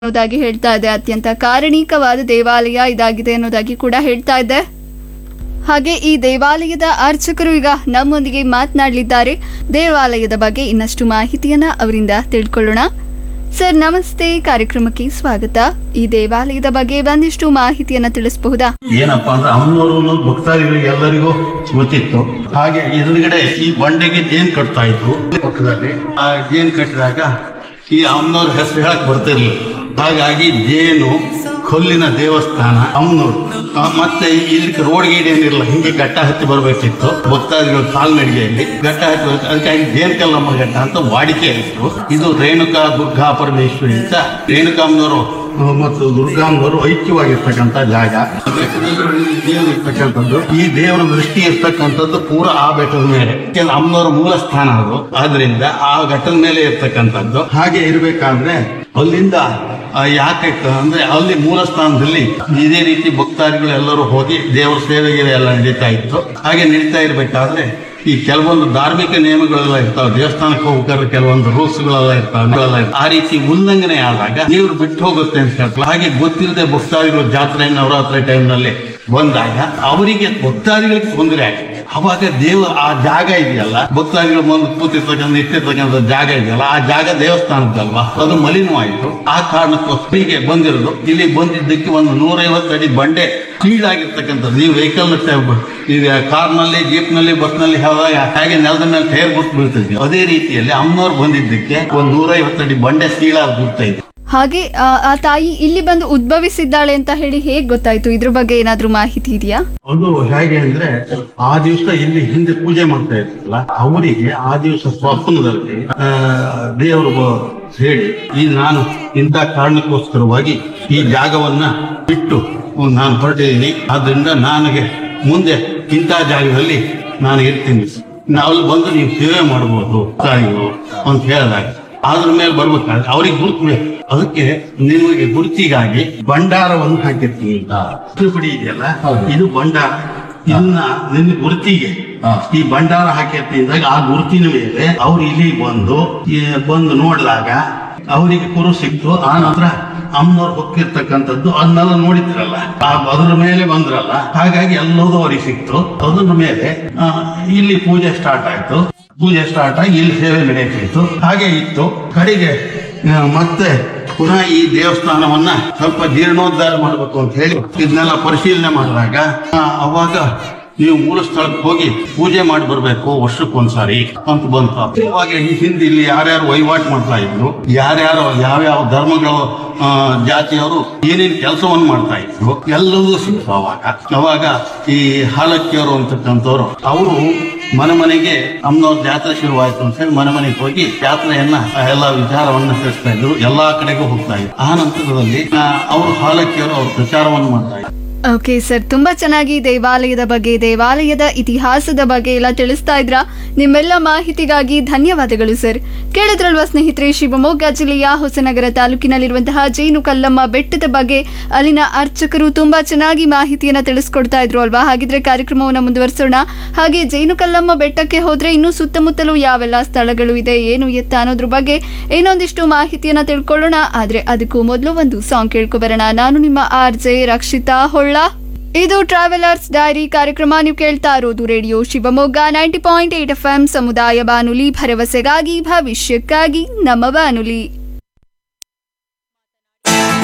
ಅನ್ನೋದಾಗಿ ಹೇಳ್ತಾ ಇದೆ ಅತ್ಯಂತ ಕಾರಣೀಕವಾದ ದೇವಾಲಯ ಇದಾಗಿದೆ ಅನ್ನೋದಾಗಿ ಕೂಡ ಹೇಳ್ತಾ ಇದೆ ಹಾಗೆ ಈ ದೇವಾಲಯದ ಅರ್ಚಕರು ಈಗ ನಮ್ಮೊಂದಿಗೆ ಮಾತನಾಡಲಿದ್ದಾರೆ ದೇವಾಲಯದ ಬಗ್ಗೆ ಇನ್ನಷ್ಟು ಮಾಹಿತಿಯನ್ನ ಅವರಿಂದ ತಿಳ್ಕೊಳ್ಳೋಣ ಸರ್ ನಮಸ್ತೆ ಕಾರ್ಯಕ್ರಮಕ್ಕೆ ಸ್ವಾಗತ ಈ ದೇವಾಲಯದ ಬಗ್ಗೆ ಒಂದಿಷ್ಟು ಮಾಹಿತಿಯನ್ನ ತಿಳಿಸಬಹುದಾ ಏನಪ್ಪಾ ಅಂದ್ರೆ ಅಮ್ಮನವರು ಭಕ್ತಾದಿಗಳಿಗೆ ಎಲ್ಲರಿಗೂ ಗೊತ್ತಿತ್ತು ಹಾಗೆ ಎದುರುಗಡೆ ಈ ಬಂಡೆಗೆ ಜೇನ್ ಕಟ್ತಾ ಇದ್ರು ಪಕ್ಕದಲ್ಲಿ ಆ ಜೇನ್ ಕಟ್ಟಿದಾಗ ಈ ಅಮ್ಮನವ್ರ ಹೆಸರು ಹೇಳಕ್ ಬರ್ತಿರ್ಲಿಲ್ಲ ಹಾಗಾಗಿ ಜೇನು ಕೊಲ್ಲಿನ ದೇವಸ್ಥಾನ ಅಮ್ಮನವ್ರು ಆ, ಮತ್ತೆ ಇಲ್ಲಿ ರೋಡ್ ಗೀಡ್ ಏನಿರಲ್ಲ ಹಿಂಗೆ ಗಟ್ಟ ಹತ್ತಿ ಬರ್ಬೇಕಿತ್ತು ಭಕ್ತಾದಿಗಳು ಕಾಲ್ನಡಿಗೆಯಲ್ಲಿ ಗಟ್ಟ ಹತ್ತಿ ಬರ್ಬೇಕು. ಅದಕ್ಕಾಗಿ ಜೇನ್ ಕಲ್ಲಮ್ಮ ಘಟ್ಟ ಅಂತ ವಾಡಿಕೆ ಇತ್ತು ಇದು ರೇಣುಕಾ ದುರ್ಗಾ ಪರಮೇಶ್ವರಿ ಅಂತ ರೇಣುಕಾಮ್ಮನವರು ಮತ್ತು ದುರ್ಗಾಂಬರು ಐಕ್ಯವಾಗಿರ್ತಕ್ಕಂಥ ಜಾಗ ದೇವರು ಇರ್ತಕ್ಕಂಥದ್ದು ಈ ದೇವರ ದೃಷ್ಟಿ ಇರ್ತಕ್ಕಂಥದ್ದು ಪೂರ ಆ ಬೆಟ್ಟದ ಮೇಲೆ ಯಾಕೆಂದ್ರೆ ಅಮ್ಮನವರ ಮೂಲ ಸ್ಥಾನ ಅದು ಆದ್ರಿಂದ ಆ ಘಟ್ಟದ ಮೇಲೆ ಇರ್ತಕ್ಕಂಥದ್ದು ಹಾಗೆ ಇರಬೇಕಾದ್ರೆ ಅಲ್ಲಿಂದ ಆ, ಯಾಕೆ ಕ- ಅಂದ್ರೆ ಅಲ್ಲಿ ಮೂಲ ಸ್ಥಾನದಲ್ಲಿ ಇದೇ ರೀತಿ ಭಕ್ತಾದಿಗಳು ಎಲ್ಲರೂ ಹೋಗಿ ದೇವರ ಸೇವೆಗೆ ಎಲ್ಲ ನಡೀತಾ ಇತ್ತು ಹಾಗೆ ನಡೀತಾ ಇರಬೇಕಾದ್ರೆ ಈ ಕೆಲವೊಂದು ಧಾರ್ಮಿಕ ನಿಯಮಗಳೆಲ್ಲ ಇರ್ತಾವೆ ದೇವಸ್ಥಾನಕ್ಕೆ ಹೋಗ್ಬೇಕಾದ್ರೆ ಕೆಲವೊಂದು ರೂಲ್ಸ್ಗಳೆಲ್ಲ ಇರ್ತಾವೆ ಅವೆಲ್ಲ ಇರ್ತಾವೆ. ಆ ರೀತಿ ಉಲ್ಲಂಘನೆ ಆದಾಗ ದೇವ್ರು ಬಿಟ್ಟು ಹೋಗುತ್ತೆ ಅಂತ ಹೇಳ್ತಾರೆ ಹಾಗೆ ಗೊತ್ತಿಲ್ಲದೆ ಭಕ್ತಾದಿಗಳು ಜಾತ್ರೆ ನವರಾತ್ರಿ ಟೈಮ್ನಲ್ಲಿ ಬಂದಾಗ ಅವರಿಗೆ ಭಕ್ತಾದಿಗಳಿಗೆ ತೊಂದರೆ ಆಗಿದೆ ಅವಾಗ ದೇವ ಆ ಜಾಗ ಇದೆಯಲ್ಲ ಭಕ್ತಾದಿಗಳು ಬಂದು ಕೂತಿರ್ತಕ್ಕಂಥ ಇಟ್ಟಿರ್ತಕ್ಕಂಥ ಜಾಗ ಇದೆಯಲ್ಲ ಆ ಜಾಗ ದೇವಸ್ಥಾನದ್ದಲ್ವಾ ಅದು ಮಲಿನವಾಯಿತು ಆ ಕಾರಣಕ್ಕೋಸ್ಕರ ಹೀಗೆ ಬಂದಿರೋದು ಇಲ್ಲಿ ಬಂದಿದ್ದಕ್ಕೆ ಒಂದು ನೂರೈವತ್ತು ಅಡಿ ಬಂಡೆ ಕೀಳಾಗಿರ್ತಕ್ಕಂಥದ್ದು ಈ ವೆಹಿಕಲ್ ಈಗ ಕಾರ್ನಲ್ಲಿ ಜೀಪ್ನಲ್ಲಿ ಬಸ್ನಲ್ಲಿ ಹೋದಾಗ ಹಾಗೆ ನೆಲದ ಮೇಲೆ ಟೈರ್ ಬಿಟ್ಟು ಬೀಳ್ತಿದ್ವಿ ಅದೇ ರೀತಿಯಲ್ಲಿ ಅಮ್ಮನವ್ರು ಬಂದಿದ್ದಕ್ಕೆ ಒಂದು ನೂರೈವತ್ತು ಅಡಿ ಬಂಡೆ ಕೀಳಾಗಿ ಬಿಡ್ತಾ ಇದೆ ಹಾಗೆ ಆ, ಆ ತಾಯಿ ಇಲ್ಲಿ ಬಂದು ಉದ್ಭವಿಸಿದ್ದಾಳೆ ಅಂತ ಹೇಳಿ ಹೇಗ್ ಗೊತ್ತಾಯ್ತು ಇದ್ರ ಬಗ್ಗೆ ಏನಾದ್ರೂ ಮಾಹಿತಿ ಇದೆಯಾ ಅದು ಹೇಗೆ ಅಂದ್ರೆ ಆ ದಿವಸ ಇಲ್ಲಿ ಹಿಂದೆ ಪೂಜೆ ಮಾಡ್ತಾ ಇರ್ತಿಲ್ಲ ಅವರಿಗೆ ಆ ದಿವಸ ಸ್ವಪ್ನದಲ್ಲಿ ಆ, ದೇವರು ಬ- ಹೇಳಿ ಈ ನಾನು ಇಂಥ ಕಾರಣಕ್ಕೋಸ್ಕರವಾಗಿ ಈ ಜಾಗವನ್ನ ಬಿಟ್ಟು ನಾನು ಹೊರಟಿದ್ದೀನಿ ಆದ್ರಿಂದ ನನಗೆ ಮುಂದೆ ಇಂಥ ಜಾಗದಲ್ಲಿ ನಾನು ಇರ್ತೀನಿ ನಾವು ಬಂದು ನೀವು ಸೇವೆ ಮಾಡ್ಬೋದು ತಾಯಿಗಳು ಅಂತ ಹೇಳಿದಾಗ ಅದ್ರ ಮೇಲೆ ಬರ್ಬೇಕಾದ್ರೆ ಅವ್ರಿಗೆ ಗುರುತು ಬೇಕು ಅದಕ್ಕೆ ನಿಮಗೆ ಗುರುತಿಗಾಗಿ ಭಂಡಾರವನ್ನು ಹಾಕಿರ್ತೀವಿ ತಿರುಪಡಿ ಇದೆಯಲ್ಲ ಇದು ಭಂಡಾರ ಇದನ್ನ ನಿನ್ನ ಗುರುತಿಗೆ ಈ ಭಂಡಾರ ಹಾಕಿರ್ತಿದ್ದಾಗ ಆ ಗುರುತಿನ ಮೇಲೆ ಅವ್ರು ಇಲ್ಲಿ ಬಂದು ಈ ಬಂದು ನೋಡಿದಾಗ ಅವರಿಗೆ ಕುರು ಸಿಕ್ತು ಆ ನಂತರ ಅಮ್ಮನವ್ರು ಹೊಕ್ಕಿರ್ತಕ್ಕಂಥದ್ದು ಅದನ್ನೆಲ್ಲ ನೋಡಿದ್ರಲ್ಲ ಆ ಅದ್ರ ಮೇಲೆ ಬಂದ್ರಲ್ಲ ಹಾಗಾಗಿ ಎಲ್ಲದೂ ಅವ್ರಿಗೆ ಸಿಕ್ತು ಅದ್ರ ಮೇಲೆ ಆ, ಇಲ್ಲಿ ಪೂಜೆ ಸ್ಟಾರ್ಟ್ ಆಯ್ತು ಪೂಜೆ ಸ್ಟಾರ್ಟ್ ಆಗಿ ಇಲ್ಲಿ ಸೇವೆ ನಡೆಯುತ್ತಿತ್ತು ಹಾಗೆ ಇತ್ತು ಕಡೆಗೆ ಆ, ಮತ್ತೆ ಪುನಃ ಈ ದೇವಸ್ಥಾನವನ್ನ ಸ್ವಲ್ಪ ಜೀರ್ಣೋದ್ಧಾರ ಮಾಡಬೇಕು ಅಂತ ಹೇಳಿ ಇದನ್ನೆಲ್ಲ ಪರಿಶೀಲನೆ ಮಾಡಿದಾಗ ಆ, ಅವಾಗ ನೀವು ಮೂಲ ಸ್ಥಳಕ್ಕೆ ಹೋಗಿ ಪೂಜೆ ಮಾಡಿ ಬರ್ಬೇಕು ವರ್ಷಕ್ಕೊಂದ್ಸಾರಿ ಅಂತ ಬಂತು ಅವಾಗ ಈ ಹಿಂದೆ ಇಲ್ಲಿ ಯಾರ್ಯಾರು ವಹಿವಾಟು ಮಾಡ್ತಾ ಇದ್ರು ಯಾರ್ಯಾರು ಯಾವ್ಯಾವ ಧರ್ಮಗಳು ಆ, ಜಾತಿಯವರು ಏನೇನ್ ಕೆಲಸವನ್ನು ಮಾಡ್ತಾ ಇದ್ರು ಎಲ್ಲವೂ ಸಿಕ್ತು ಅವಾಗ ಅವಾಗ ಈ ಹಾಲಕ್ಕಿಯವರು ಅಂತಕ್ಕಂಥವ್ರು ಅವರು ಮನೆ ಮನೆಗೆ ಅಮ್ಮನವ್ರ ಜಾತ್ರೆ ಶುರುವಾಯ್ತು ಅಂತ ಹೇಳಿ ಮನೆ ಮನೆಗೆ ಹೋಗಿ ಜಾತ್ರೆಯನ್ನ ಎಲ್ಲ ವಿಚಾರವನ್ನ ತಿಳಿಸ್ತಾ ಇದ್ರು ಎಲ್ಲಾ ಕಡೆಗೂ ಹೋಗ್ತಾ ಇದ್ರು ಆ ನಂತರದಲ್ಲಿ ಆ, ಅವರು ಹಾಲಕ್ಕಿಯವರು ಅವ್ರ ಪ್ರಚಾರವನ್ನು ಮಾಡ್ತಾ ಇದ್ರು ಓಕೆ ಸರ್ ತುಂಬಾ ಚೆನ್ನಾಗಿ ದೇವಾಲಯದ ಬಗ್ಗೆ ದೇವಾಲಯದ ಇತಿಹಾಸದ ಬಗ್ಗೆ ಎಲ್ಲ ತಿಳಿಸ್ತಾ ಇದ್ರ ನಿಮ್ಮೆಲ್ಲ ಮಾಹಿತಿಗಾಗಿ ಧನ್ಯವಾದಗಳು ಸರ್ ಕೇಳಿದ್ರಲ್ವಾ ಸ್ನೇಹಿತರೆ ಶಿವಮೊಗ್ಗ ಜಿಲ್ಲೆಯ ಹೊಸನಗರ ತಾಲೂಕಿನಲ್ಲಿರುವಂತಹ ಜೇನು ಕಲ್ಲಮ್ಮ ಬೆಟ್ಟದ ಬಗ್ಗೆ ಅಲ್ಲಿನ ಅರ್ಚಕರು ತುಂಬಾ ಚೆನ್ನಾಗಿ ಮಾಹಿತಿಯನ್ನ ತಿಳಿಸ್ಕೊಡ್ತಾ ಇದ್ರು ಅಲ್ವಾ ಹಾಗಿದ್ರೆ ಕಾರ್ಯಕ್ರಮವನ್ನು ಮುಂದುವರಿಸೋಣ ಹಾಗೆ ಜೇನು ಕಲ್ಲಮ್ಮ ಬೆಟ್ಟಕ್ಕೆ ಹೋದ್ರೆ ಇನ್ನು ಸುತ್ತಮುತ್ತಲೂ ಯಾವೆಲ್ಲ ಸ್ಥಳಗಳು ಇದೆ ಏನು ಎತ್ತ ಅನ್ನೋದ್ರ ಬಗ್ಗೆ ಇನ್ನೊಂದಿಷ್ಟು ಮಾಹಿತಿಯನ್ನ ತಿಳ್ಕೊಳ್ಳೋಣ ಆದ್ರೆ ಅದಕ್ಕೂ ಮೊದಲು ಒಂದು ಸಾಂಗ್ ಕೇಳ್ಕೊಬರೋಣ ನಾನು ನಿಮ್ಮ ಆರ್ ಜೆ ರಕ್ಷಿತಾ ಹೊಳ್ಳ ಇದು ಟ್ರಾವೆಲರ್ಸ್ ಡೈರಿ ಕಾರ್ಯಕ್ರಮ ನೀವು ಕೇಳ್ತಾ ಇರೋದು radio Shivamogga ninety point eight F M ಸಮುದಾಯ ಬಾನುಲಿ ಭರವಸೆಗಾಗಿ ಭವಿಷ್ಯಕ್ಕಾಗಿ ನಮ್ಮ ಬಾನುಲಿ